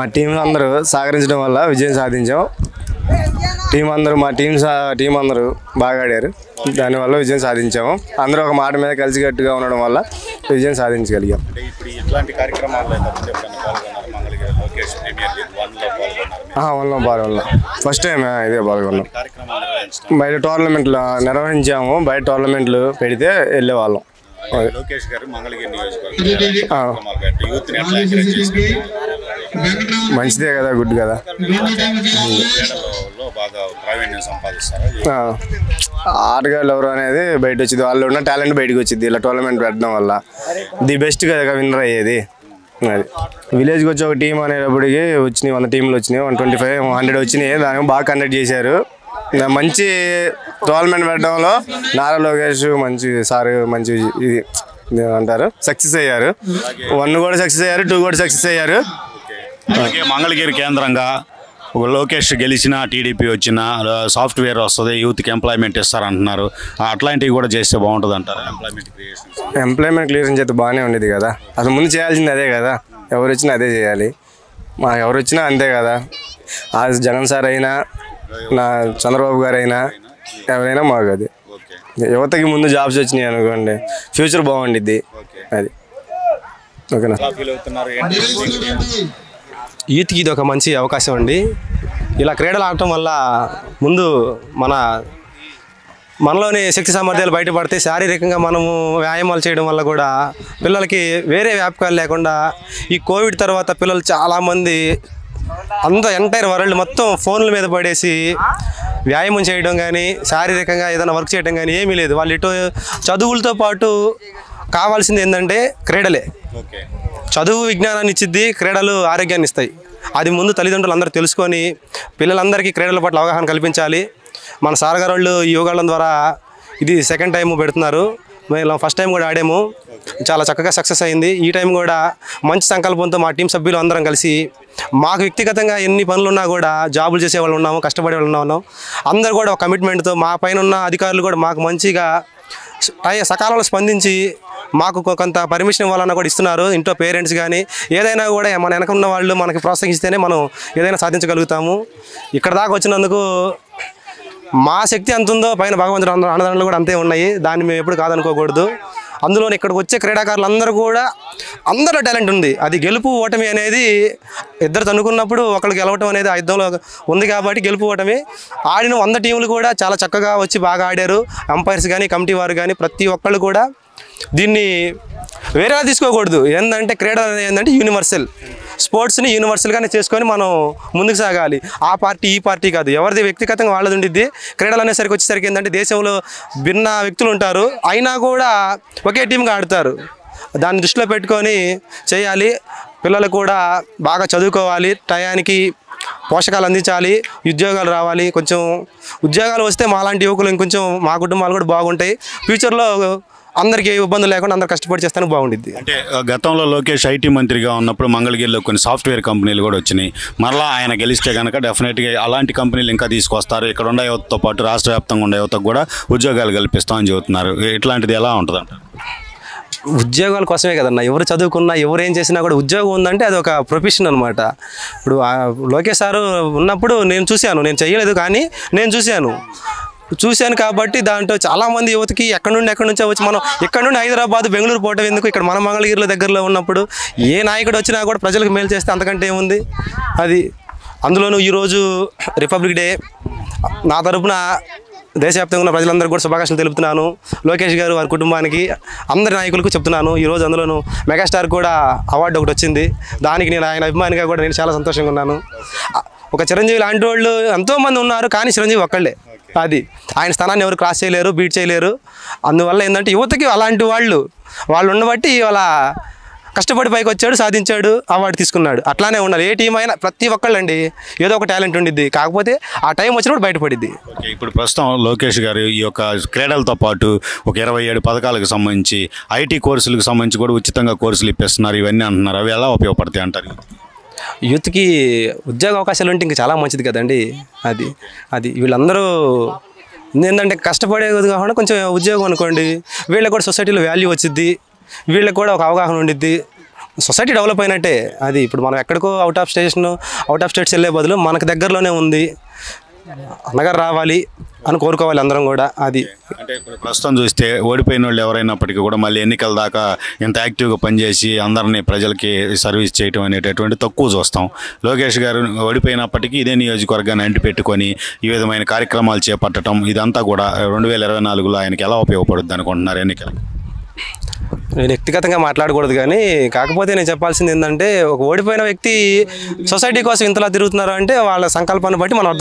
మా టీం అందరూ సహకరించడం వల్ల విజయం సాధించాం టీం అందరూ మా టీం సా టీం అందరూ బాగా ఆడారు దానివల్ల విజయం సాధించాము అందరూ ఒక మాట మీద కలిసికట్టుగా ఉండడం వల్ల విజయం సాధించగలిగాం అంటే ఇప్పుడు ఇట్లాంటి కార్యక్రమాల్లో ఇంతకుముందు ఎప్పుడైనా పాల్గొన్నారు మంగళగిరి లోకేష్ ప్రీమియర్ లీగ్ వన్లో పాల్గొన్నారు వల్ల పాల్గొన్నాం ఫస్ట్ టైం ఇదే పాల్గొన్నాం కార్యక్రమాలు నిర్వహించడం బయట టోర్నమెంట్లు నిర్వహించాము బయట టోర్నమెంట్లు పెడితే వెళ్ళే వాళ్ళం లోకేష్ గారు మంగళగిరి నియోజకవర్గం కార్యక్రమాలు పెట్టి యూత్ని ఎట్లా ఎంకరేజ్ చేశారు మంచిదే కదా గుడ్ కదా క్రీడలలో బాగా ప్రావీణ్యం సంపాదిస్తారు ఆ, ఆటగాళ్ళు ఎవరు అనేది బయట వచ్చింది వాళ్ళు ఉన్న టాలెంట్ బయటకు వచ్చింది ఇలా టోర్నమెంట్ పెట్టడం వల్ల ది బెస్ట్ కదా విన్నర్ అయ్యేది అది విలేజ్కి వచ్చి ఒక టీం అనేటప్పటికి వచ్చినాయి వంద టీంలు వచ్చినాయి వన్ ట్వంటీ ఫైవ్ హండ్రెడ్ వచ్చినాయి దాన్ని బాగా కండక్ట్ చేశారు నా మంచి టోర్నమెంట్ పెట్టడంలో నారా లోకేష్ మంచి సార్ మంచి ఇది ఇది అంటారు సక్సెస్ అయ్యారు వన్ కూడా సక్సెస్ అయ్యారు టూ కూడా సక్సెస్ అయ్యారు అలాగే మంగళగిరి కేంద్రంగా ఒక లోకేష్ గెలిచిన టీడీపీ వచ్చిన సాఫ్ట్వేర్ వస్తుంది యూత్కి ఎంప్లాయ్మెంట్ ఇస్తారంటున్నారు అట్లాంటివి కూడా చేస్తే బాగుంటుంది అంటారు ఎంప్లాయ్మెంట్ క్రియేషన్ ఎంప్లాయ్మెంట్ క్లియరెన్స్ అయితే బాగానే ఉండేది కదా అసలు ముందు చేయాల్సింది అదే కదా ఎవరు వచ్చినా అదే చేయాలి మా ఎవరు వచ్చినా అంతే కదా ఆ జగన్ సార్ అయినా నా చంద్రబాబు గారు అయినా ఎవరైనా మాకు అది ఓకే యువతకి ముందు జాబ్స్ వచ్చినాయి అనుకోండి ఫ్యూచర్ బాగుండిద్ది అది ఓకేనా ఎలా ఫీల్ అవుతున్నారు ఏంటి యూత్కి ఇది ఒక మంచి అవకాశం అండి ఇలా క్రీడలు ఆడటం వల్ల ముందు మన మనలోని శక్తి సామర్థ్యాలు బయటపడితే శారీరకంగా మనము వ్యాయామాలు చేయడం వల్ల కూడా పిల్లలకి వేరే వ్యాపకాలు లేకుండా ఈ కోవిడ్ తర్వాత పిల్లలు చాలామంది అంత ఎంటైర్ వరల్డ్ మొత్తం ఫోన్ల మీద పడేసి వ్యాయామం చేయడం కానీ శారీరకంగా ఏదైనా వర్క్ చేయడం కానీ ఏమీ లేదు వాళ్ళు ఇటు చదువులతో పాటు కావాల్సింది ఏంటంటే క్రీడలే ఓకే చదువు విజ్ఞానాన్ని ఇచ్చిద్ది క్రీడలు ఆరోగ్యాన్ని ఇస్తాయి అది ముందు తల్లిదండ్రులు అందరూ తెలుసుకొని పిల్లలందరికీ క్రీడల పట్ల అవగాహన కల్పించాలి మన సార్ గారు వాళ్ళు ఈ యోగాళం ద్వారా ఇది సెకండ్ టైం పెడుతున్నారు మేము ఫస్ట్ టైం కూడా ఆడాము చాలా చక్కగా సక్సెస్ అయింది ఈ టైం కూడా మంచి సంకల్పంతో మా టీం సభ్యులు అందరం కలిసి మాకు వ్యక్తిగతంగా ఎన్ని పనులు ఉన్నా కూడా జాబులు చేసే వాళ్ళు ఉన్నాము కష్టపడే వాళ్ళు ఉన్నాము అందరూ కూడా ఒక కమిట్మెంట్తో మా పైన ఉన్న అధికారులు కూడా మాకు మంచిగా టై- సకాలంలో స్పందించి మాకు కొ- కొంత పర్మిషన్ ఇవ్వాలన్నా కూడా ఇస్తున్నారు ఇంట్లో పేరెంట్స్ కానీ ఏదైనా కూడా మన వెనక ఉన్న వాళ్ళు మనకి ప్రోత్సహిస్తేనే మనం ఏదైనా సాధించగలుగుతాము ఇక్కడ దాకా వచ్చినందుకు మా శక్తి ఎంత ఉందో పైన భగవంతుడు అంద- అన్నదానాలు కూడా అంతే ఉన్నాయి దాన్ని మేము ఎప్పుడు కాదనుకోకూడదు అందులో ఇక్కడికి వచ్చే క్రీడాకారులు అందరూ కూడా అందరూ టాలెంట్ ఉంది అది గెలుపు ఓటమి అనేది ఇద్దరు తనుకున్నప్పుడు ఒకళ్ళు గెలవటం అనేది ఆ యుద్ధంలో ఉంది కాబట్టి గెలుపు ఓటమి ఆడిన వంద టీములు కూడా చాలా చక్కగా వచ్చి బాగా ఆడారు అంపైర్స్ కానీ కమిటీ వారు కానీ ప్రతి ఒక్కళ్ళు కూడా దీన్ని వేరేలా తీసుకోకూడదు ఏంటంటే క్రీడ అనేది ఏంటంటే యూనివర్సల్ స్పోర్ట్స్ని యూనివర్సల్గానే చేసుకొని మనం ముందుకు సాగాలి ఆ పార్టీ ఈ పార్టీ కాదు ఎవరిది వ్యక్తిగతంగా వాళ్ళది ఉండిద్ది క్రీడలు అనేసరికి వచ్చేసరికి ఏంటంటే దేశంలో భిన్న వ్యక్తులు ఉంటారు అయినా కూడా ఒకే టీంగా ఆడతారు దాన్ని దృష్టిలో పెట్టుకొని చేయాలి పిల్లలు కూడా బాగా చదువుకోవాలి టయానికి పోషకాలు అందించాలి ఉద్యోగాలు రావాలి కొంచెం ఉద్యోగాలు వస్తే మాలాంటి యువకులు ఇంకొంచెం మా కుటుంబాలు కూడా బాగుంటాయి ఫ్యూచర్లో అందరికీ ఏ ఇబ్బందులు లేకుండా అందరు కష్టపడి చేస్తానికి బాగుండిద్ది అంటే ఆ, గతంలో లోకేష్ ఐటీ మంత్రిగా ఉన్నప్పుడు మంగళగిరిలో కొన్ని సాఫ్ట్వేర్ కంపెనీలు కూడా వచ్చినాయి మరలా ఆయన గెలిస్తే కనుక డెఫినెట్గా అలాంటి కంపెనీలు ఇంకా తీసుకొస్తారు ఇక్కడ ఉన్న యువతతో పాటు రాష్ట్ర వ్యాప్తంగా ఉండే యువతకు కూడా ఉద్యోగాలు కల్పిస్తామని చెబుతున్నారు ఇట్లాంటిది ఎలా ఉంటుంది అంటారు ఉద్యోగాల కోసమే కదన్న ఎవరు చదువుకున్నా ఎవరు ఏం చేసినా కూడా ఉద్యోగం ఉందంటే అది ఒక ప్రొఫెషన్ అనమాట ఇప్పుడు ఆ లోకేష్ సారు ఉన్నప్పుడు నేను చూశాను నేను చేయలేదు కానీ నేను చూశాను చూశాను కాబట్టి దాంట్లో చాలామంది యువతకి ఎక్కడి నుండి ఎక్కడి నుంచో వచ్చి మనం ఎక్కడ నుండి హైదరాబాద్ బెంగళూరు పోవటం ఎందుకు ఇక్కడ మన మంగళగిరిలో దగ్గరలో ఉన్నప్పుడు ఏ నాయకుడు వచ్చినా కూడా ప్రజలకు మేలు చేస్తే అంతకంటే ఏముంది అది అందులోనూ ఈరోజు రిపబ్లిక్ డే నా తరపున దేశవ్యాప్తంగా ఉన్న ప్రజలందరికీ కూడా శుభాకాంక్షలు తెలుపుతున్నాను లోకేష్ గారు వారి కుటుంబానికి అందరి నాయకులకు చెప్తున్నాను ఈరోజు అందులోను మెగాస్టార్ కూడా అవార్డు ఒకటి వచ్చింది దానికి నేను ఆయన అభిమానిగా కూడా నేను చాలా సంతోషంగా ఉన్నాను ఒక చిరంజీవి లాంటి వాళ్ళు ఎంతోమంది ఉన్నారు కానీ చిరంజీవి ఒక్కళ్ళే అది ఆయన స్థానాన్ని ఎవరు క్రాస్ చేయలేరు బీట్ చేయలేరు అందువల్ల ఏంటంటే యువతకి అలాంటి వాళ్ళు వాళ్ళు ఉండబట్టి ఇవాళ కష్టపడి పైకి వచ్చాడు సాధించాడు అవార్డు తీసుకున్నాడు అట్లానే ఉండాలి ఏ టీం అయినా ప్రతి ఒక్కళ్ళండి ఏదో ఒక టాలెంట్ ఉండిద్ది కాకపోతే ఆ టైం వచ్చినప్పుడు బయటపడిద్ది ఓకే ఇప్పుడు ప్రస్తుతం లోకేష్ గారు ఈ యొక్క క్రీడలతో పాటు ఒక ఇరవై ఏడు పథకాలకు సంబంధించి ఐటీ కోర్సులకు సంబంధించి కూడా ఉచితంగా కోర్సులు ఇప్పిస్తున్నారు ఇవన్నీ అంటున్నారు అవి ఎలా ఉపయోగపడతాయి అంటారు యూత్కి ఉద్యోగ అవకాశాలు ఉంటే ఇంకా చాలా మంచిది కదండి అది అది వీళ్ళందరూ ఏంటంటే కష్టపడేది కాకుండా కొంచెం ఉద్యోగం అనుకోండి వీళ్ళకి కూడా సొసైటీలో వాల్యూ వచ్చిద్ది వీళ్ళకి కూడా ఒక అవగాహన ఉండిద్ది సొసైటీ డెవలప్ అయినట్టే అది ఇప్పుడు మనం ఎక్కడికో out of station out of states వెళ్ళే బదులు మనకు దగ్గరలోనే ఉంది అన్నగారు రావాలి అని కోరుకోవాలి అందరం కూడా అది అంటే ఇప్పుడు ప్రస్తుతం చూస్తే ఓడిపోయిన వాళ్ళు ఎవరైనప్పటికీ కూడా మళ్ళీ ఎన్నికల దాకా ఇంత యాక్టివ్గా పనిచేసి అందరినీ ప్రజలకి సర్వీస్ చేయటం అనేటటువంటి తక్కువ చూస్తాం లోకేష్ గారు ఓడిపోయినప్పటికీ ఇదే నియోజకవర్గాన్ని అంటిపెట్టుకొని ఈ విధమైన కార్యక్రమాలు చేపట్టడం ఇదంతా కూడా రెండు వేల ఇరవై నాలుగులో ఆయనకి ఎలా ఉపయోగపడుద్ది అనుకుంటున్నారు ఎన్నికలు నేను వ్యక్తిగతంగా మాట్లాడకూడదు కానీ కాకపోతే నేను చెప్పాల్సింది ఏంటంటే ఒక ఓడిపోయిన వ్యక్తి సొసైటీ కోసం ఇంతలా తిరుగుతున్నారు అంటే వాళ్ళ సంకల్పాన్ని బట్టి మనం అర్థం